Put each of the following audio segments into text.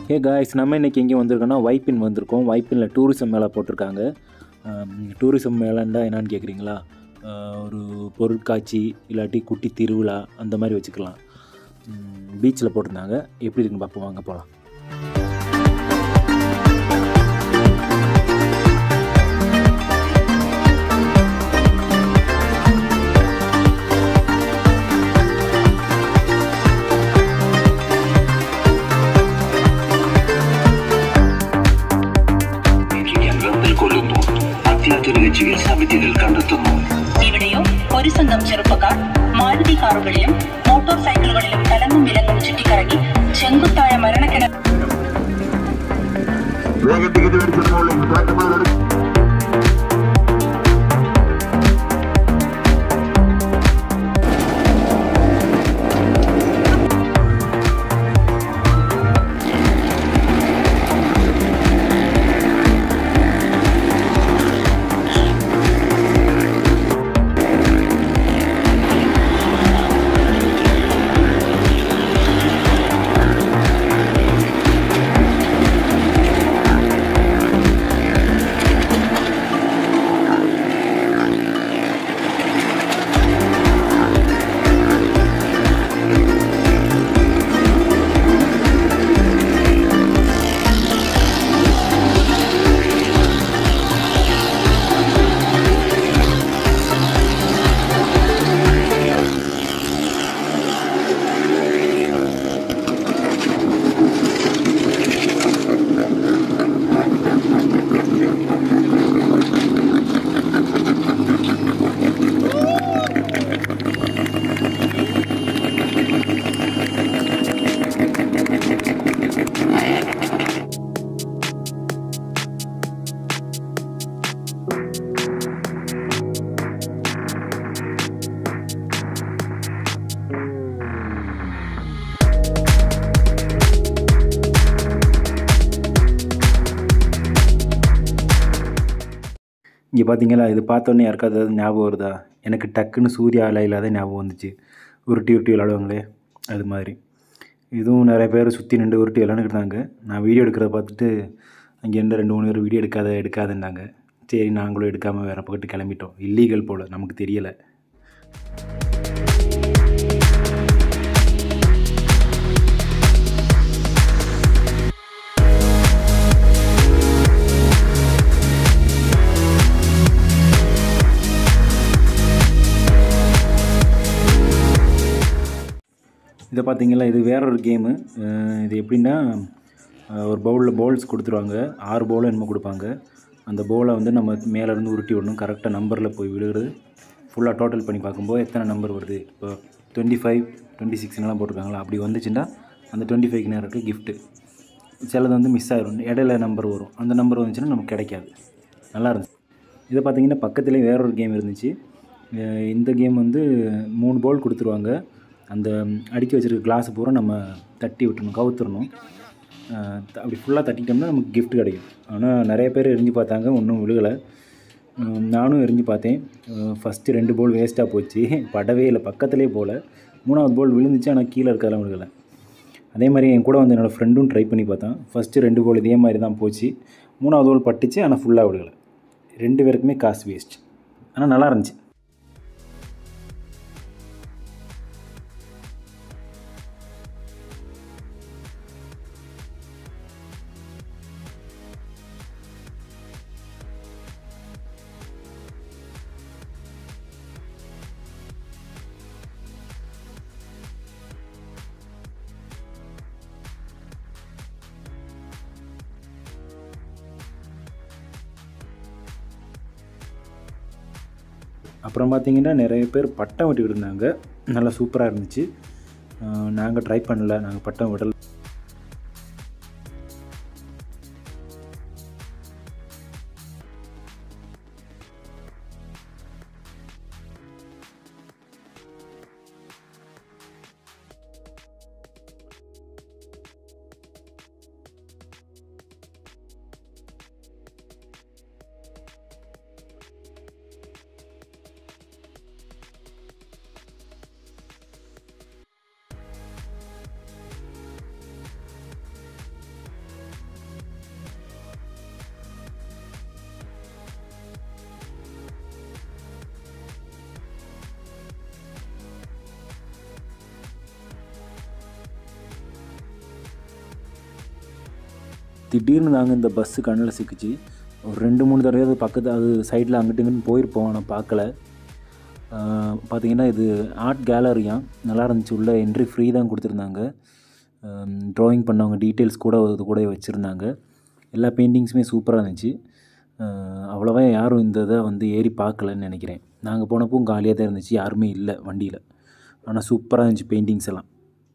hey guys நம்ம இன்றைக்கி எங்கே வந்திருக்கோம்னா வைப்பின் வந்திருக்கோம் வைப்பினில் டூரிசம் மேலே போட்டிருக்காங்க டூரிசம் மேலேண்டா என்னன்னு கேட்குறீங்களா ஒரு பொருட்காட்சி இல்லாட்டி குட்டி திருவிழா அந்த மாதிரி வச்சுக்கலாம் பீச்சில் போட்டிருந்தாங்க எப்படி இருக்குன்னு பார்ப்போம் வாங்க போகலாம் കേന്ദ്രത്തിൽ കൊല്ലുന്നു അത്യാധുനിക ചികിത്സാ വിദ്യകൾ കണ്ടെത്തുന്നു ഇവിടെയും ഒരു സംഘം ചെറുപ്പക്കാർ മാരുതി കാറുകളിലും മോട്ടോർ സൈക്കിളുകളിലും തലങ്ങും വിലങ്ങും ചുറ്റിക്കറങ്ങി ചെങ്കുത്തായ മരണക്കിണർ இங்கே பார்த்தீங்களா இது பார்த்தோன்னே யாருக்காவது ஏதாவது ஞாபகம் வருதா எனக்கு டக்குன்னு சூர்யா அலையில தான் ஞாபகம் வந்துச்சு உருட்டி உருட்டி விளாடுவாங்களே அது மாதிரி இதுவும் நிறைய பேர் சுற்றி நின்று உருட்டி விளாண்டுக்கிட்டு இருந்தாங்க நான் வீடியோ எடுக்கிறத பார்த்துட்டு அங்கேருந்து ரெண்டு மூணு பேர் வீடியோ எடுக்காத எடுக்காதுன்னாங்க சரி நாங்களும் எடுக்காமல் வேறு பக்கத்து கிளம்பிட்டோம் இல்லீகல் போல் நமக்கு தெரியலை இதை பார்த்தீங்களா இது வேற ஒரு கேமு இது எப்படின்னா அஹ், ஒரு பவுலில் பவுல்ஸ் கொடுத்துருவாங்க ஆறு பவுல் என்னமோ கொடுப்பாங்க அந்த பவுலை வந்து நம்ம மேலே இருந்து உருட்டி விடணும் கரெக்டாக நம்பரில் போய் விழுகிறது ஃபுல்லாக டோட்டல் பண்ணி பார்க்கும்போது எத்தனை நம்பர் வருது இப்போ டுவெண்ட்டி ஃபைவ் டுவெண்ட்டி சிக்ஸ்னெலாம் போட்டிருக்காங்களா அப்படி வந்துச்சுன்னா அந்த டுவெண்ட்டி ஃபைவ்க்கு நேரம் கிஃப்ட்டு சிலது வந்து மிஸ் ஆயிரும் இடையில நம்பர் வரும் அந்த நம்பர் வந்துச்சுன்னா நமக்கு கிடைக்காது நல்லா இருந்துச்சு இதை பார்த்தீங்கன்னா பக்கத்துலேயே வேற ஒரு கேம் இருந்துச்சு அஹ் இந்த கேம் வந்து மூணு பால் கொடுத்துருவாங்க அந்த அடுக்கி வச்சிருக்க கிளாஸ் பூரா நம்ம தட்டி விட்டுறணும் கவுத்துறணும் அஹ் த- அப்படி ஃபுல்லாக தட்டிட்டோம்னா நமக்கு gift கிடைக்கும் ஆனால் நிறைய பேர் எரிஞ்சு பார்த்தாங்க ஒன்றும் விழுகலை அஹ் நானும் எரிஞ்சு பார்த்தேன் ஃபஸ்ட்டு ரெண்டு பால் வேஸ்ட்டாக போச்சு படவே இல்லை பக்கத்துலேயே போகல மூணாவது பால் விழுந்துச்சு ஆனால் கீழே இருக்கறதெல்லாம் விழுகலை அதே மாதிரி என் கூட வந்து என்னோடய ஃப்ரெண்டும் ட்ரை பண்ணி பார்த்தான் ஃபஸ்ட்டு ரெண்டு பால் இதே மாதிரி தான் போச்சு மூணாவது பால் பட்டுச்சு ஆனால் ஃபுல்லாக விழுகலை ரெண்டு பேருக்குமே காசு வேஸ்ட் ஆனால் நல்லா இருந்துச்சு அப்புறம் பார்த்தீங்கன்னா நிறைய பேர் பட்டம் விட்டுக்கிட்டு இருந்தாங்க நல்லா சூப்பராக இருந்துச்சு நாங்கள் ட்ரை பண்ணல நாங்கள் பட்டம் விடல திடீர்னு நாங்கள் இந்த பஸ்ஸு கண்ணில் சிக்கிச்சு ஒரு ரெண்டு மூணு தடவை பக்கத்து அது சைடில் அங்கிட்டு இங்கிட்டு போயிருப்போம் ஆனால் பார்க்கல பார்த்தீங்கன்னா இது ஆர்ட் கேலரியாம் நல்லா இருந்துச்சு உள்ள என்ட்ரி ஃப்ரீ தான் கொடுத்துருந்தாங்க ட்ராயிங் பண்ணவங்க டீட்டெயில்ஸ் கூட இது கூட வச்சுருந்தாங்க எல்லா பெயிண்டிங்ஸுமே சூப்பராக இருந்துச்சு அஹ் அவ்வளோவா யாரும் இந்த இதை வந்து ஏறி பார்க்கலன்னு நினைக்கிறேன் நாங்கள் போனப்போ காலியாக தான் இருந்துச்சு யாருமே இல்லை வண்டியில் ஆனால் சூப்பராக இருந்துச்சு பெயிண்டிங்ஸ் எல்லாம்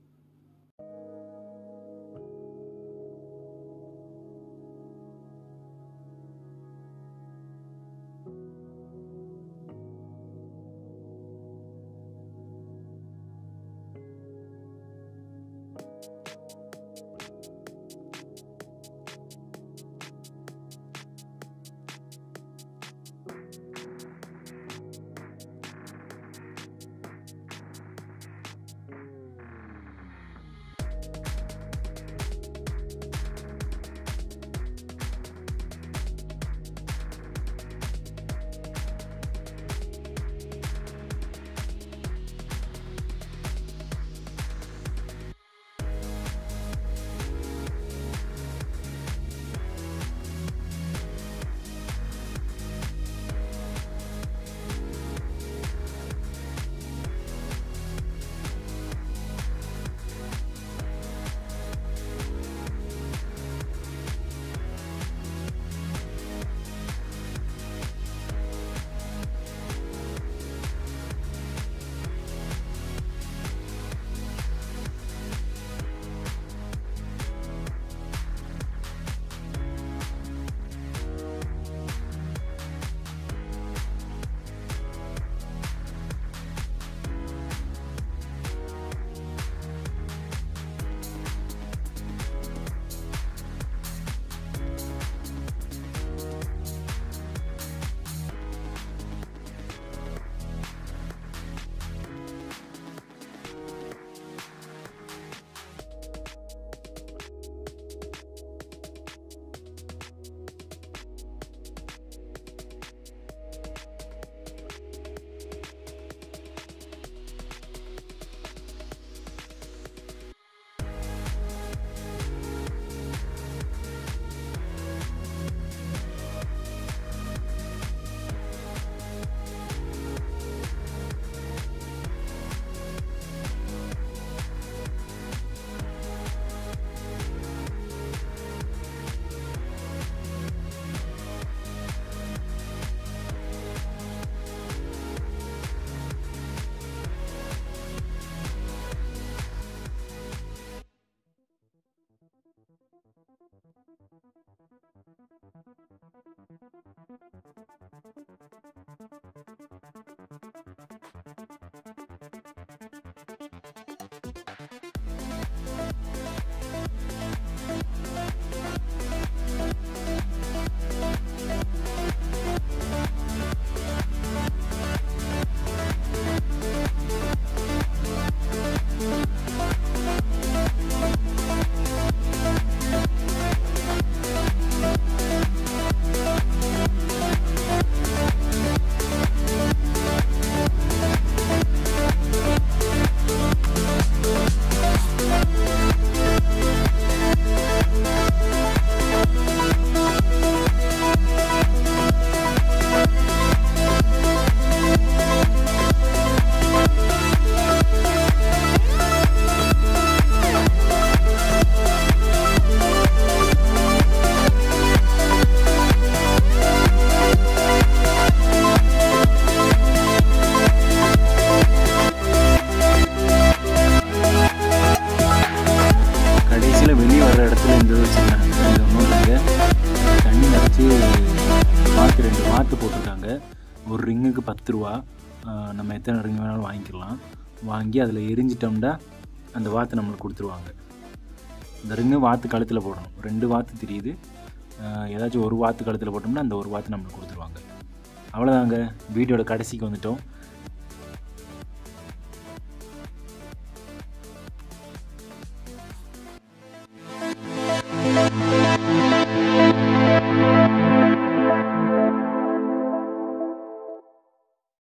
கடைசியில் வெளியே வர இடத்துல இந்த இது வச்சுருக்காங்க இந்த ஒன்றும் இல்லைங்க தண்ணி நிறச்சி வாத்து ரெண்டு வாத்து போட்டிருக்காங்க ஒரு ரிங்குக்கு பத்து ரூபா ஆஹ் நம்ம எத்தனை ரிங் வேணாலும் வாங்கிக்கலாம் வாங்கி அதில் எரிஞ்சிட்டோம்னா அந்த வாத்து நம்மளுக்கு கொடுத்துருவாங்க இந்த ரிங்கு வாத்து கழுத்தில் போடணும் ரெண்டு வாத்து தெரியுது ஆஹ் ஏதாச்சும் ஒரு வாத்து கழுத்தில் போட்டோம்னா அந்த ஒரு வாத்து நம்மளுக்கு கொடுத்துருவாங்க அவ்வளோதாங்க வீடியோட கடைசிக்கு வந்துட்டோம்